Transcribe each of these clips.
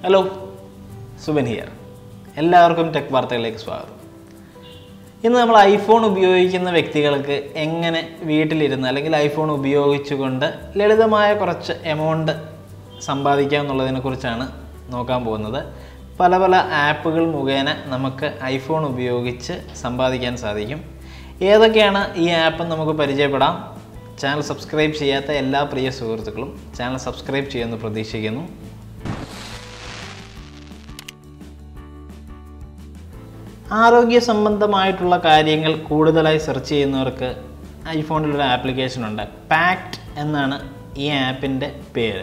hello Suban here എല്ലാവർക്കും tech വാർത്തകളിലേക്ക് സ്വാഗതം ഇന്ന് നമ്മൾ ഐഫോൺ ഉപയോഗിക്കുന്ന വ്യക്തികൾക്ക് എങ്ങനെ വീട്ടിലിരുന്ന് അല്ലെങ്കിൽ ഐഫോൺ ഉപയോഗിച്ചുകൊണ്ട് ലളിതമായ കുറച്ച് എമൗണ്ട് സമ്പാദിക്കാം എന്നുള്ളതിനെക്കുറിച്ചാണ് നോക്കാൻ പോകുന്നത് പല പല ആപ്പുകൾ മുഖേന നമുക്ക് ഐഫോൺ ഉപയോഗിച്ച് സമ്പാദിക്കാൻ സാധിക്കും ഏതൊക്കെയാണ് ഈ ആപ്പ് നമുക്ക് പരിചയപ്പെടാം ചാനൽ സബ്സ്ക്രൈബ് ചെയ്യാത്ത എല്ലാ പ്രിയ സുഹൃത്തുക്കളും ചാനൽ സബ്സ്ക്രൈബ് ചെയ്യുമെന്ന് പ്രതീക്ഷിക്കുന്നു ആരോഗ്യ സംബന്ധമായിട്ടുള്ള കാര്യങ്ങൾ കൂടുതലായി സെർച്ച് ചെയ്യുന്നവർക്ക് ഐഫോണിലൊരു ആപ്ലിക്കേഷൻ ഉണ്ട് പാക്ട് എന്നാണ് ഈ ആപ്പിൻ്റെ പേര്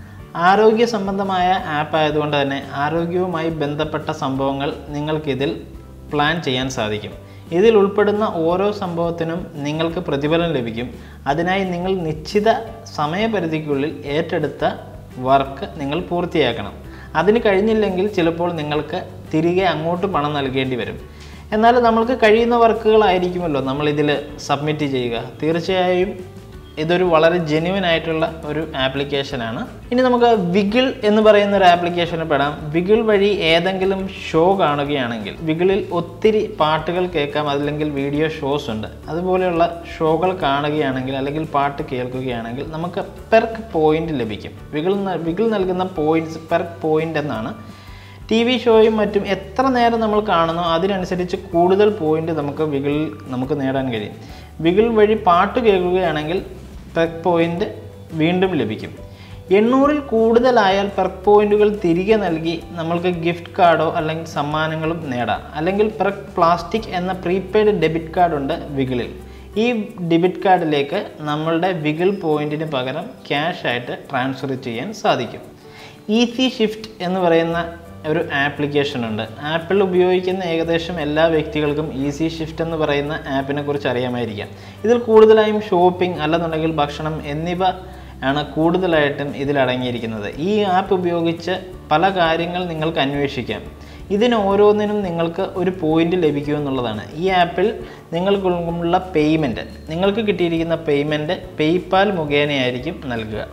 ആരോഗ്യ സംബന്ധമായ ആപ്പ് ആയതുകൊണ്ട് തന്നെ ആരോഗ്യവുമായി ബന്ധപ്പെട്ട സംഭവങ്ങൾ നിങ്ങൾക്കിതിൽ പ്ലാൻ ചെയ്യാൻ സാധിക്കും ഇതിൽ ഉൾപ്പെടുന്ന ഓരോ സംഭവത്തിനും നിങ്ങൾക്ക് പ്രതിഫലം ലഭിക്കും അതിനായി നിങ്ങൾ നിശ്ചിത സമയപരിധിക്കുള്ളിൽ ഏറ്റെടുത്ത വർക്ക് നിങ്ങൾ പൂർത്തിയാക്കണം അതിന് കഴിഞ്ഞില്ലെങ്കിൽ ചിലപ്പോൾ നിങ്ങൾക്ക് തിരികെ അങ്ങോട്ട് പണം നൽകേണ്ടി വരും എന്നാൽ നമ്മൾക്ക് കഴിയുന്ന വർക്കുകളായിരിക്കുമല്ലോ നമ്മളിതിൽ സബ്മിറ്റ് ചെയ്യുക തീർച്ചയായും ഇതൊരു വളരെ ജെന്യുവൻ ആയിട്ടുള്ള ഒരു ആപ്ലിക്കേഷനാണ് ഇനി നമുക്ക് വിഗിൾ എന്ന് പറയുന്ന ഒരു ആപ്ലിക്കേഷനിൽ പെടാം വിഗിൾ വഴി ഏതെങ്കിലും ഷോ കാണുകയാണെങ്കിൽ വിഗിളിൽ ഒത്തിരി പാട്ടുകൾ കേൾക്കാം അല്ലെങ്കിൽ വീഡിയോ ഷോസ് ഉണ്ട് അതുപോലെയുള്ള ഷോകൾ കാണുകയാണെങ്കിൽ അല്ലെങ്കിൽ പാട്ട് കേൾക്കുകയാണെങ്കിൽ നമുക്ക് പെർക്ക് പോയിന്റ് ലഭിക്കും വിഗിൾ ന- വിഗിൾ നൽകുന്ന പോയിന്റ്സ് പെർക്ക് പോയിന്റ് എന്നാണ് ടി വി ഷോയും മറ്റും എത്ര നേരം നമ്മൾ കാണുന്നോ അതിനനുസരിച്ച് കൂടുതൽ പോയിന്റ് നമുക്ക് വിഗിളിൽ നമുക്ക് നേടാൻ കഴിയും വിഗിൾ വഴി പാട്ട് കേൾക്കുകയാണെങ്കിൽ പെർക്ക് പോയിന്റ് വീണ്ടും ലഭിക്കും എണ്ണൂറിൽ കൂടുതലായാൽ പെർക്ക് പോയിന്റുകൾ തിരികെ നൽകി നമ്മൾക്ക് ഗിഫ്റ്റ് കാർഡോ അല്ലെങ്കിൽ സമ്മാനങ്ങളും നേടാം അല്ലെങ്കിൽ പെർക്ക് പ്ലാസ്റ്റിക് എന്ന പ്രീപെയ്ഡ് ഡെബിറ്റ് കാർഡ് ഉണ്ട് വിഗിളിൽ ഈ ഡെബിറ്റ് കാർഡിലേക്ക് നമ്മളുടെ വിഗിൾ പോയിന്റിന് പകരം ക്യാഷ് ആയിട്ട് ട്രാൻസ്ഫർ ചെയ്യാൻ സാധിക്കും ഈസി ഷിഫ്റ്റ് എന്ന് പറയുന്ന ഒരു ആപ്ലിക്കേഷൻ ഉണ്ട് ആപ്പിൾ ഉപയോഗിക്കുന്ന ഏകദേശം എല്ലാ വ്യക്തികൾക്കും ഈസി ഷിഫ്റ്റ് എന്ന് പറയുന്ന ആപ്പിനെ കുറിച്ച് അറിയാമായിരിക്കാം ഇതിൽ കൂടുതലായും ഷോപ്പിംഗ് അല്ലെന്നുണ്ടെങ്കിൽ ഭക്ഷണം എന്നിവ ആണ് കൂടുതലായിട്ടും ഇതിൽ അടങ്ങിയിരിക്കുന്നത് ഈ ആപ്പ് ഉപയോഗിച്ച് പല കാര്യങ്ങൾ നിങ്ങൾക്ക് അന്വേഷിക്കാം ഇതിന് ഓരോന്നിനും നിങ്ങൾക്ക് ഒരു പോയിന്റ് ലഭിക്കും എന്നുള്ളതാണ് ഈ ആപ്പിൽ നിങ്ങൾക്കുള്ള പേയ്മെൻറ്റ് നിങ്ങൾക്ക് കിട്ടിയിരിക്കുന്ന പേയ്മെൻറ്റ് പേയ്പാൽ മുഖേനയായിരിക്കും നൽകുക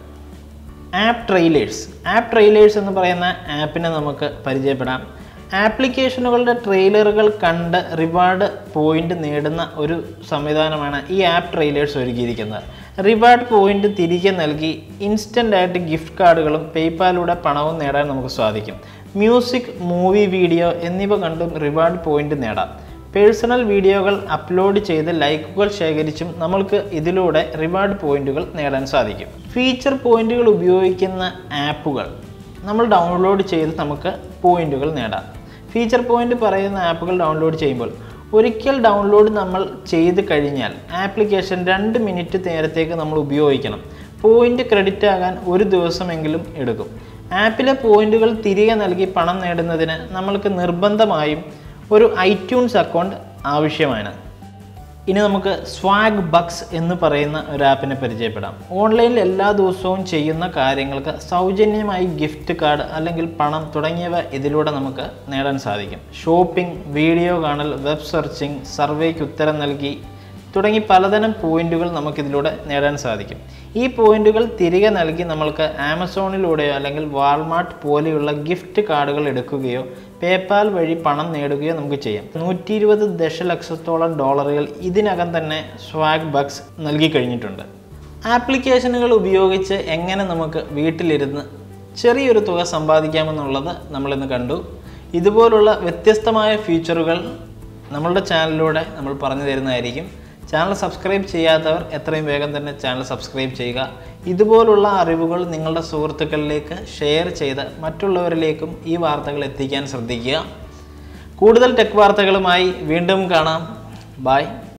ആപ്പ് ട്രെയിലേഴ്സ് ആപ്പ് ട്രെയിലേഴ്സ് എന്ന് പറയുന്ന ആപ്പിനെ നമുക്ക് പരിചയപ്പെടാം ആപ്ലിക്കേഷനുകളുടെ ട്രെയിലറുകൾ കണ്ട് റിവാർഡ് പോയിന്റ് നേടുന്ന ഒരു സംവിധാനമാണ് ഈ ആപ്പ് ട്രെയിലേഴ്സ് ഒരുക്കിയിരിക്കുന്നത് റിവാർഡ് പോയിന്റ് തിരികെ നൽകി ഇൻസ്റ്റൻ്റ് ആയിട്ട് ഗിഫ്റ്റ് കാർഡുകളും പേയ്പാലിലൂടെ പണവും നേടാൻ നമുക്ക് സാധിക്കും മ്യൂസിക് മൂവി വീഡിയോ എന്നിവ കണ്ടും റിവാർഡ് പോയിന്റ് നേടാം പേഴ്സണൽ വീഡിയോകൾ അപ്ലോഡ് ചെയ്ത് ലൈക്കുകൾ ശേഖരിച്ചും നമ്മൾക്ക് ഇതിലൂടെ റിവാർഡ് പോയിന്റുകൾ നേടാൻ സാധിക്കും ഫീച്ചർ പോയിന്റുകൾ ഉപയോഗിക്കുന്ന ആപ്പുകൾ നമ്മൾ ഡൗൺലോഡ് ചെയ്ത് നമുക്ക് പോയിന്റുകൾ നേടാം ഫീച്ചർ പോയിന്റ് പറയുന്ന ആപ്പുകൾ ഡൗൺലോഡ് ചെയ്യുമ്പോൾ ഒരിക്കൽ ഡൗൺലോഡ് നമ്മൾ ചെയ്ത് കഴിഞ്ഞാൽ ആപ്ലിക്കേഷൻ രണ്ട് മിനിറ്റ് നേരത്തേക്ക് നമ്മൾ ഉപയോഗിക്കണം പോയിന്റ് ക്രെഡിറ്റ് ആകാൻ ഒരു ദിവസമെങ്കിലും എടുക്കും ആപ്പിലെ പോയിന്റുകൾ തിരികെ നൽകി പണം നേടുന്നതിന് നമ്മൾക്ക് നിർബന്ധമായും ഒരു ഐറ്റ്യൂൺസ് അക്കൗണ്ട് ആവശ്യമാണ് ഇനി നമുക്ക് സ്വാഗ് ബക്സ് എന്ന് പറയുന്ന ഒരു ആപ്പിനെ പരിചയപ്പെടാം ഓൺലൈനിൽ എല്ലാ ദിവസവും ചെയ്യുന്ന കാര്യങ്ങൾക്ക് സൗജന്യമായി ഗിഫ്റ്റ് കാർഡ് അല്ലെങ്കിൽ പണം തുടങ്ങിയവ ഇതിലൂടെ നമുക്ക് നേടാൻ സാധിക്കും ഷോപ്പിംഗ് വീഡിയോ കാണൽ വെബ് സെർച്ചിങ് സർവേക്ക് ഉത്തരം നൽകി തുടങ്ങി പലതരം പോയിന്റുകൾ നമുക്കിതിലൂടെ നേടാൻ സാധിക്കും ഈ പോയിന്റുകൾ തിരികെ നൽകി നമ്മൾക്ക് ആമസോണിലൂടെയോ അല്ലെങ്കിൽ വാൾമാർട്ട് പോലെയുള്ള ഗിഫ്റ്റ് കാർഡുകൾ എടുക്കുകയോ പേപ്പാൽ വഴി പണം നേടുകയോ നമുക്ക് ചെയ്യാം നൂറ്റി ഇരുപത് ദശലക്ഷത്തോളം ഡോളറുകൾ ഇതിനകം തന്നെ സ്വാഗ് ബക്സ് നൽകി കഴിഞ്ഞിട്ടുണ്ട് ആപ്ലിക്കേഷനുകൾ ഉപയോഗിച്ച് എങ്ങനെ നമുക്ക് വീട്ടിലിരുന്ന് ചെറിയൊരു തുക സമ്പാദിക്കാമെന്നുള്ളത് നമ്മളിന്ന് കണ്ടു ഇതുപോലുള്ള വ്യത്യസ്തമായ ഫീച്ചറുകൾ നമ്മളുടെ ചാനലിലൂടെ നമ്മൾ പറഞ്ഞു തരുന്നതായിരിക്കും ചാനൽ സബ്സ്ക്രൈബ് ചെയ്യാത്തവർ എത്രയും വേഗം തന്നെ ചാനൽ സബ്സ്ക്രൈബ് ചെയ്യുക ഇതുപോലുള്ള അറിവുകൾ നിങ്ങളുടെ സുഹൃത്തുക്കളിലേക്ക് ഷെയർ ചെയ്ത് മറ്റുള്ളവരിലേക്കും ഈ വാർത്തകൾ എത്തിക്കാൻ ശ്രദ്ധിക്കുക കൂടുതൽ ടെക് വാർത്തകളുമായി വീണ്ടും കാണാം ബൈ